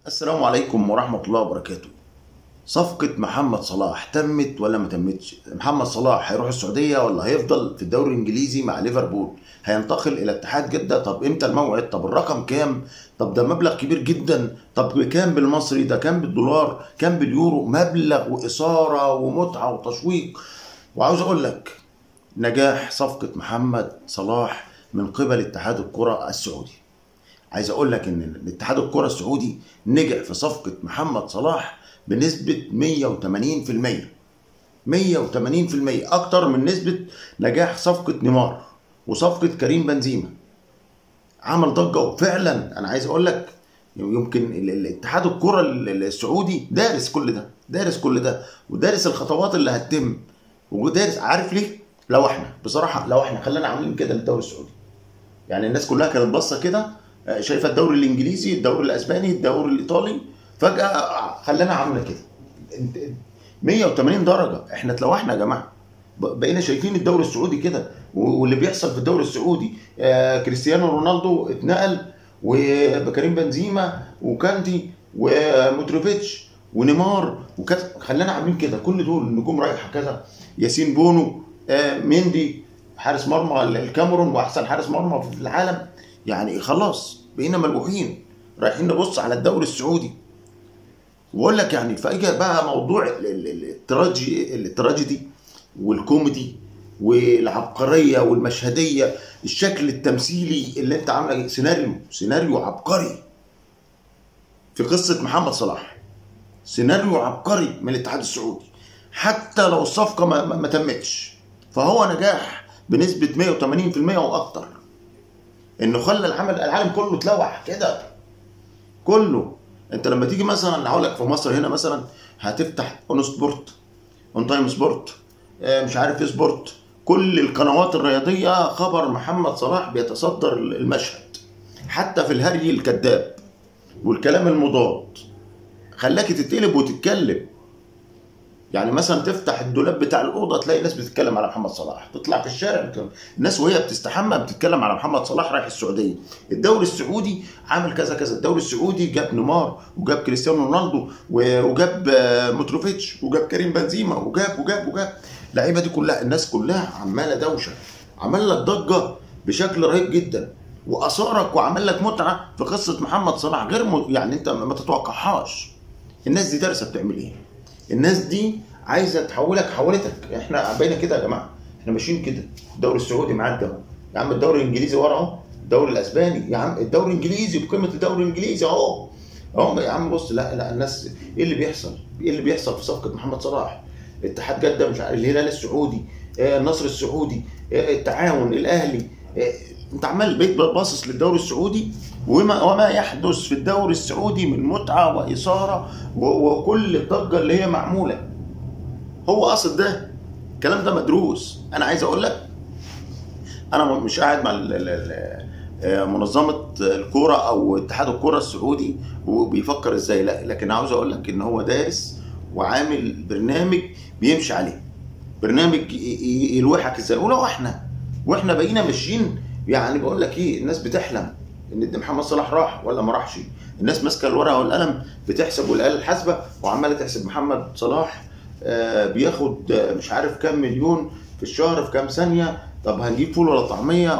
السلام عليكم ورحمة الله وبركاته صفقة محمد صلاح تمت ولا ما تمتش محمد صلاح هيروح السعودية ولا هيفضل في الدوري الإنجليزي مع ليفربول هينتقل إلى اتحاد جدة طب إمتى الموعد طب الرقم كام طب ده مبلغ كبير جدا طب كام بالمصري ده كام بالدولار كام باليورو مبلغ وإثارة ومتعة وتشويق وعاوز أقول لك نجاح صفقة محمد صلاح من قبل اتحاد الكرة السعودي عايز اقول لك ان الاتحاد الكره السعودي نجح في صفقه محمد صلاح بنسبه 180% 180% اكتر من نسبه نجاح صفقه نيمار وصفقه كريم بنزيما عمل ضجه وفعلا انا عايز اقول لك يمكن ال- ال- الاتحاد الكره ال- السعودي دارس كل ده دارس كل ده ودارس الخطوات اللي هتتم ودارس عارف ليه لو احنا بصراحه لو احنا خلينا عاملين كده للدوري السعودي يعني الناس كلها كانت باصه كده آه، شايفه الدوري الانجليزي الدوري الاسباني الدوري الايطالي فجاه خلانا عامله كده انت- 180 درجه احنا اتلوحنا يا جماعه ب- بقينا شايفين الدوري السعودي كده و- واللي بيحصل في الدوري السعودي آه، كريستيانو رونالدو اتنقل وكريم بنزيما وكاندي وموتروفيتش ونيمار وكذا خلانا عاملين كده كل دول النجوم رايحه كذا ياسين بونو آه، مندي حارس مرمى الكاميرون واحسن حارس مرمى في العالم يعني خلاص بقينا ملوحين رايحين نبص على الدوري السعودي وبقول لك يعني فاجا بقى موضوع ال- ال- ال- التراجي التراجيدي والكوميدي والعبقريه والمشهديه الشكل التمثيلي اللي انت عامله سيناريو سيناريو عبقري في قصه محمد صلاح سيناريو عبقري من الاتحاد السعودي حتى لو الصفقه ما, ما, ما تمتش فهو نجاح بنسبه 180% واكتر انه خلى العمل العالم كله اتلوح كده كله انت لما تيجي مثلا هقول لك في مصر هنا مثلا هتفتح اون سبورت اون تايم سبورت آه، مش عارف ايه سبورت كل القنوات الرياضيه خبر محمد صلاح بيتصدر المشهد حتى في الهري الكذاب والكلام المضاد خلاك تتقلب وتتكلم يعني مثلا تفتح الدولاب بتاع الاوضه تلاقي ناس بتتكلم على محمد صلاح تطلع في الشارع بتتكلم. الناس وهي بتستحمى بتتكلم على محمد صلاح رايح السعوديه الدوري السعودي عامل كذا كذا الدوري السعودي جاب نيمار وجاب كريستيانو رونالدو و- وجاب آه، متروفيتش وجاب كريم بنزيما وجاب وجاب وجاب اللعيبه دي كلها الناس كلها عماله دوشه عمل لك ضجه بشكل رهيب جدا واثارك وعمل لك متعه في قصه محمد صلاح غير م... يعني انت ما تتوقعهاش الناس دي دارسه بتعمل ايه الناس دي عايزه تحولك حولتك احنا بقينا كده يا جماعه احنا ماشيين كده الدوري السعودي معدي اهو يا عم الدوري الانجليزي ورا اهو الدوري الاسباني يا عم الدوري الانجليزي بقيمه الدوري الانجليزي اهو اهو يا عم بص لا لا الناس ايه اللي بيحصل؟ ايه اللي بيحصل في صفقه محمد صلاح؟ اتحاد جده مش عارف الهلال السعودي آه، النصر السعودي آه، التعاون الاهلي آه، انت عمال بقيت باصص للدوري السعودي وما وما يحدث في الدوري السعودي من متعه واثاره و- وكل الضجه اللي هي معموله هو قصد ده الكلام ده مدروس انا عايز اقول لك انا م- مش قاعد مع ال- ال- ال- آه، منظمه الكوره او اتحاد الكوره السعودي وبيفكر ازاي لا لكن عاوز اقول لك ان هو دارس وعامل برنامج بيمشي عليه برنامج ي- ي- يلوحك ازاي ولو احنا واحنا بقينا ماشيين يعني بقول لك ايه الناس بتحلم ان ده محمد صلاح راح ولا ما راحش الناس ماسكه الورقه والقلم بتحسب والاله الحاسبه وعماله تحسب محمد صلاح آه، بياخد آه، مش عارف كام مليون في الشهر في كام ثانيه طب هنجيب فول ولا طعميه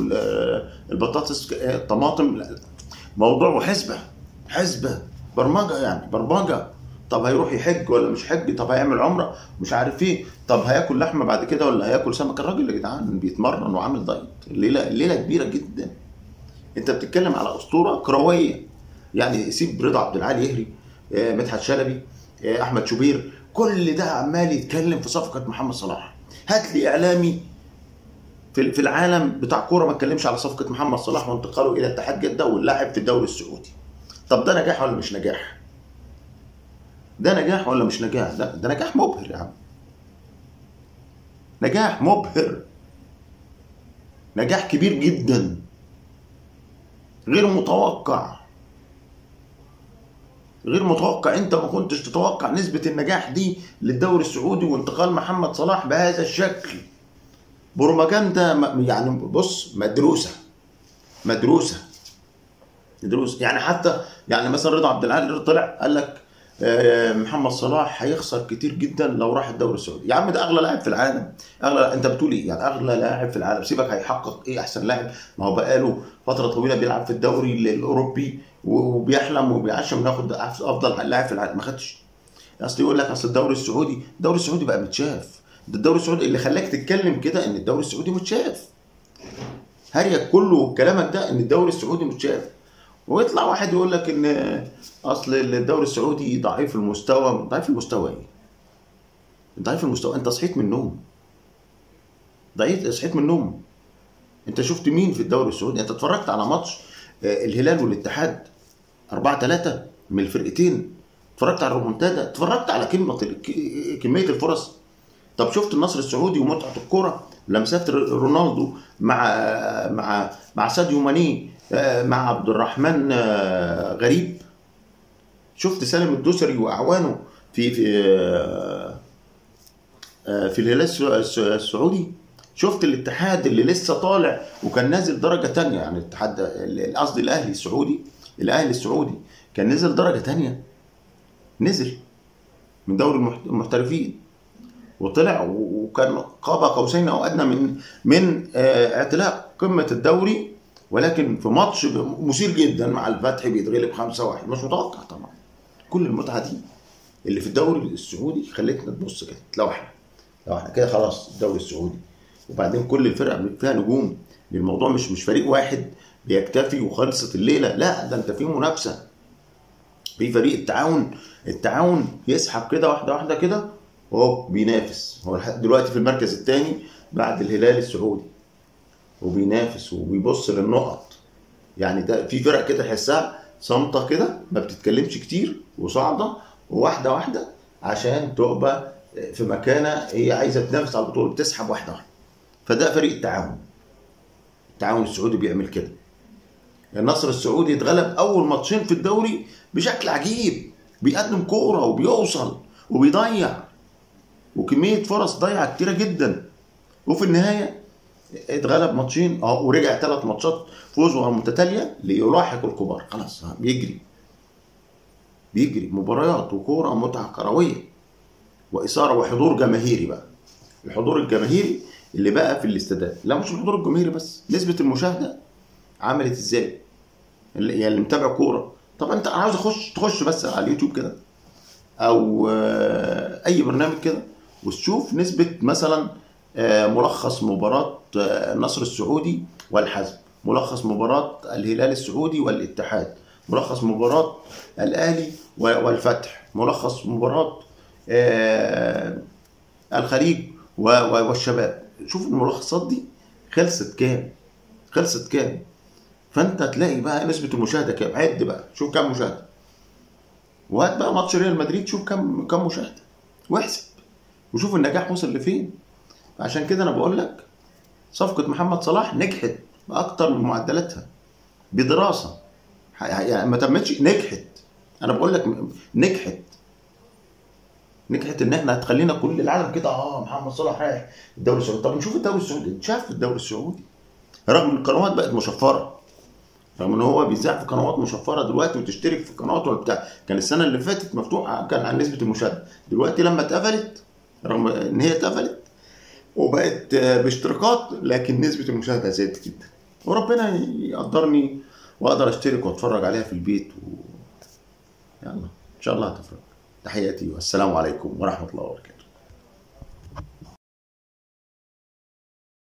والبطاطس الطماطم لا، لا. موضوع وحسبه حسبه برمجه يعني برمجه طب هيروح يحج ولا مش حج طب هيعمل عمره مش عارف ايه طب هياكل لحمه بعد كده ولا هياكل سمك الراجل يا جدعان بيتمرن وعامل دايت الليله الليله كبيره جدا انت بتتكلم على اسطوره كرويه يعني سيب رضا عبد العالي يهري آه، مدحت شلبي آه، احمد شوبير كل ده عمال يتكلم في صفقه محمد صلاح هات لي اعلامي في في العالم بتاع كوره ما اتكلمش على صفقه محمد صلاح وانتقاله الى اتحاد جده واللاعب في الدوري السعودي طب ده نجاح ولا مش نجاح ده نجاح ولا مش نجاح لا ده نجاح مبهر يا عم نجاح مبهر نجاح كبير جدا غير متوقع غير متوقع انت ما كنتش تتوقع نسبة النجاح دي للدوري السعودي وانتقال محمد صلاح بهذا الشكل بروباجندا م- يعني بص مدروسة مدروسة دروس يعني حتى يعني مثلا رضا عبد العال طلع قال لك آه، محمد صلاح هيخسر كتير جدا لو راح الدوري السعودي يا عم ده اغلى لاعب في العالم اغلى انت بتقول ايه يعني اغلى لاعب في العالم سيبك هيحقق ايه احسن لاعب ما هو بقاله فتره طويله بيلعب في الدوري الاوروبي وبيحلم وبيعشم انه ياخد افضل لاعب في العالم ما خدش اصل يقول لك اصل الدوري السعودي الدوري السعودي بقى متشاف ده الدوري السعودي اللي خلاك تتكلم كده ان الدوري السعودي متشاف هريك كله كلامك ده ان الدوري السعودي متشاف ويطلع واحد يقول لك ان اصل الدوري السعودي ضعيف المستوى ضعيف المستوى ايه ضعيف المستوى انت صحيت من النوم ضعيف صحيت من النوم انت شفت مين في الدوري السعودي انت اتفرجت على ماتش آه، الهلال والاتحاد 4 3 من الفرقتين اتفرجت على الرومنتادا اتفرجت على كلمه كميه الفرص طب شفت النصر السعودي ومتعه الكوره لمسات رونالدو مع مع مع ساديو ماني آه، مع عبد الرحمن آه، غريب شفت سالم الدوسري واعوانه في في آه، في الهلال السعودي شفت الاتحاد اللي لسه طالع وكان نازل درجه تانية يعني الاتحاد قصدي الاهلي السعودي الاهلي السعودي كان نزل درجه تانية نزل من دوري المحترفين وطلع وكان قاب قوسين او ادنى من من اعتلاء قمه الدوري ولكن في ماتش مثير جدا مع الفتح بيتغلب 5 1 مش متوقع طبعا كل المتعه دي اللي في الدوري السعودي خلتنا تبص كده لو احنا لو احنا كده خلاص الدوري السعودي وبعدين كل الفرق فيها نجوم الموضوع مش مش فريق واحد بيكتفي وخلصت الليله لا ده انت في منافسه في فريق التعاون التعاون يسحب كده واحده واحده كده وهو بينافس هو دلوقتي في المركز الثاني بعد الهلال السعودي وبينافس وبيبص للنقط يعني ده في فرق كده تحسها صامته كده ما بتتكلمش كتير وصاعده وواحده واحده عشان تبقى في مكانه هي عايزه تنافس على البطوله بتسحب واحده واحده فده فريق التعاون التعاون السعودي بيعمل كده النصر السعودي اتغلب اول ماتشين في الدوري بشكل عجيب بيقدم كوره وبيوصل وبيضيع وكميه فرص ضيعه كتيره جدا وفي النهايه اتغلب ماتشين اه ورجع ثلاث ماتشات فوز متتاليه ليلاحق الكبار خلاص بيجري بيجري مباريات وكوره متعه كرويه واثاره وحضور جماهيري بقى الحضور الجماهيري اللي بقى في الاستادات لا مش الحضور الجماهيري بس نسبه المشاهده عملت ازاي اللي يعني اللي متابع كوره طب انت عاوز اخش تخش بس على اليوتيوب كده او آه، اي برنامج كده وتشوف نسبه مثلا آه، ملخص مباراة آه، النصر السعودي والحزم ملخص مباراة الهلال السعودي والاتحاد ملخص مباراة الأهلي والفتح ملخص مباراة آه، الخليج والشباب شوف الملخصات دي خلصت كام خلصت كام فانت تلاقي بقى نسبة المشاهدة كام عد بقى شوف كام مشاهدة وهات بقى ماتش ريال مدريد شوف كام كام مشاهدة واحسب وشوف النجاح وصل لفين عشان كده انا بقول لك صفقة محمد صلاح نجحت بأكتر من معدلاتها بدراسة يعني ما تمتش نجحت أنا بقول لك نجحت نجحت إن إحنا هتخلينا كل العالم كده أه محمد صلاح رايح الدوري السعودي طب نشوف الدوري السعودي اتشاف في الدوري السعودي رغم إن القنوات بقت مشفرة رغم ان هو بيذاع في قنوات مشفره دلوقتي وتشترك في قنوات ولا بتاع كان السنه اللي فاتت مفتوحه كان عن نسبه المشاهده دلوقتي لما اتقفلت رغم ان هي اتقفلت وبقت باشتراكات لكن نسبة المشاهدة زادت جدا وربنا يقدرني واقدر اشترك واتفرج عليها في البيت و... يلا ان شاء الله هتفرج تحياتي والسلام عليكم ورحمة الله وبركاته